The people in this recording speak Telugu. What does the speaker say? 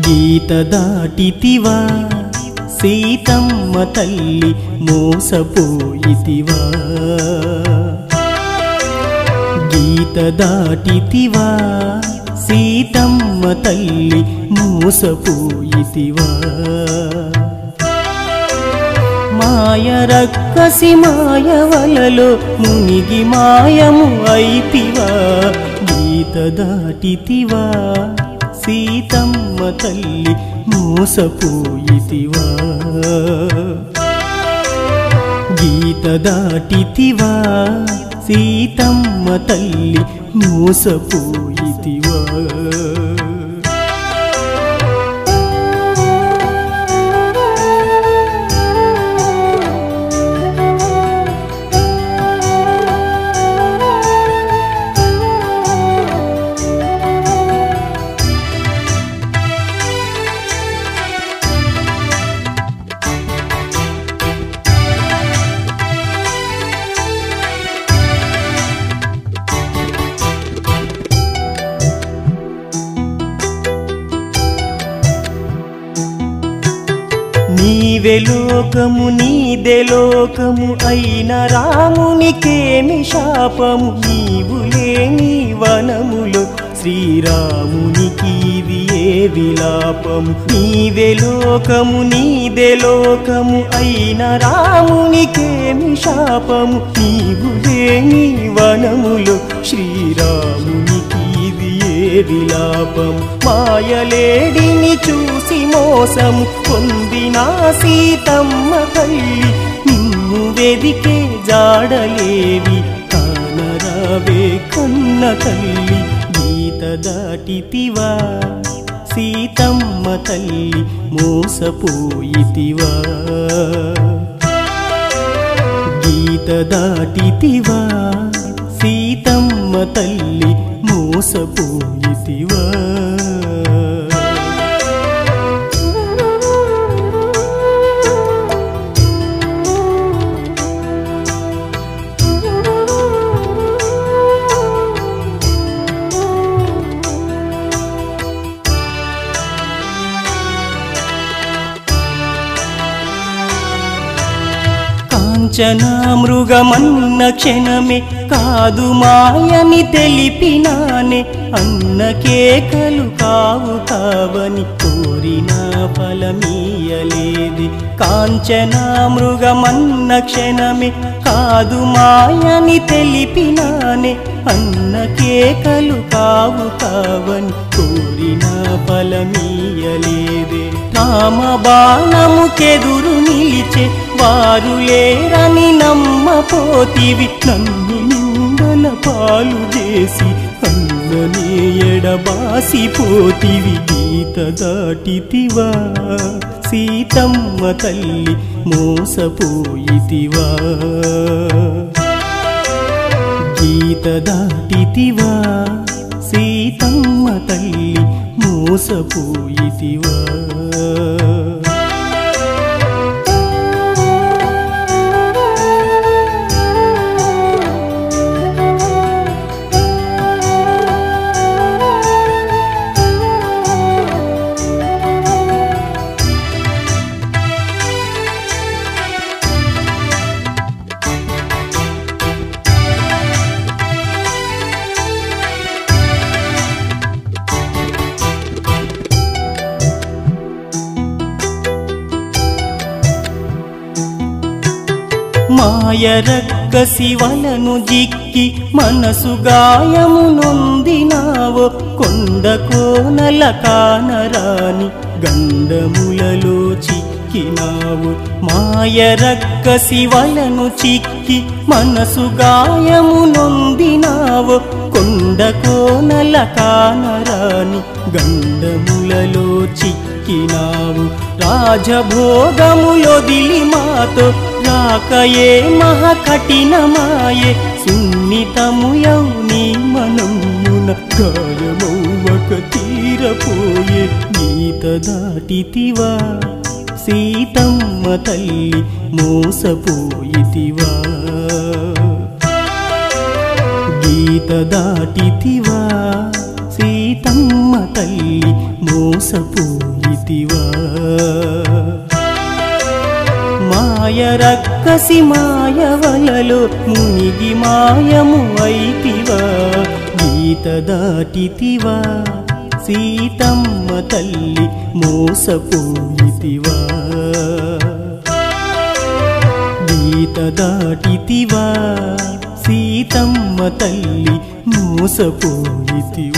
గీత దాటితివా సీతమ్మ తల్లి మోసపోయితివా గీత దాటితివా సీతమ్మ తల్లి మోసపోయితివా మాయ రక్కసి మాయవలలో మునిగి మాయము అయితివా గీత దాటితివా సీతమ్మ తల్లి మోసపోయితివా గీత దాటితివా సీతమ్మ తల్లి మోసపోయితివా నీవే లోకము నీదే లోకము అయిన రామునికేమి శాపము నీవు లేని వనములో శ్రీరామునికి ఇది ఏ విలాపము నీవే లోకము నీదే లోకము అయిన రామునికేమి శాపము నీవు లేని వనములో శ్రీరామునికి ఇది ఏ విలాపం మాయలేడిని చూసి మోసము పొందిన సీతమ్మ తల్లి నిన్ను వెదికే జాడలేవి కానరావే కన్న తల్లి గీత దాటితివా సీతమ్మ తల్లి మోసపోయితివా గీత దాటితివా సీతమ్మ తల్లి మోసపోయితివా కాంచనా మృగమన్న క్షణమే కాదు మాయని తెలిపినానే అన్న కేకలు కావు కావని కోరిన ఫలమీయలేది కాంచనా మృగమన్న క్షణమే కాదు మాయని తెలిపినానే అన్న కేకలు కావు కావని కోరిన ఫలమీయలేదే రామ బాణముకెదురు నిలిచే వారు లేరని నమ్మపోతివి నన్ను నిందల పాలు చేసి అన్ననే ఎడబాసిపోతివి గీత దాటితివా సీతమ్మ తల్లి మోసపోయితివా గీత దాటితివా సీతమ్మ తల్లి మోసపోయితివా మాయ రక్కసి వలను జిక్కి మనసు గాయము నొందినావో కొండ కోనల కానరాని గండములలో చిక్కినావు మాయ రక్కసి వలను చిక్కి మనసు గాయము నొందినావో కొండ కోనల కానరాని గండములలో చిక్కినావు రాజభోగములొదిలి మాతో రాకయే మహా కఠినమాయే సున్నితము యౌని మనమున గాయమౌవక తీరపోయే గీత దాటితివా సీతమ్మ తల్లి మోసపోయితివా గీత దాటితివా సీతమ్మ తల్లి మోసపోయి చేసితివా మాయ రక్కసి మాయవలలో మునిగి మాయము అయితివా గీత దాటితివా సీతమ్మ తల్లి మోసపోయితివా గీత దాటితివా సీతమ్మ తల్లి మోసపోయితివా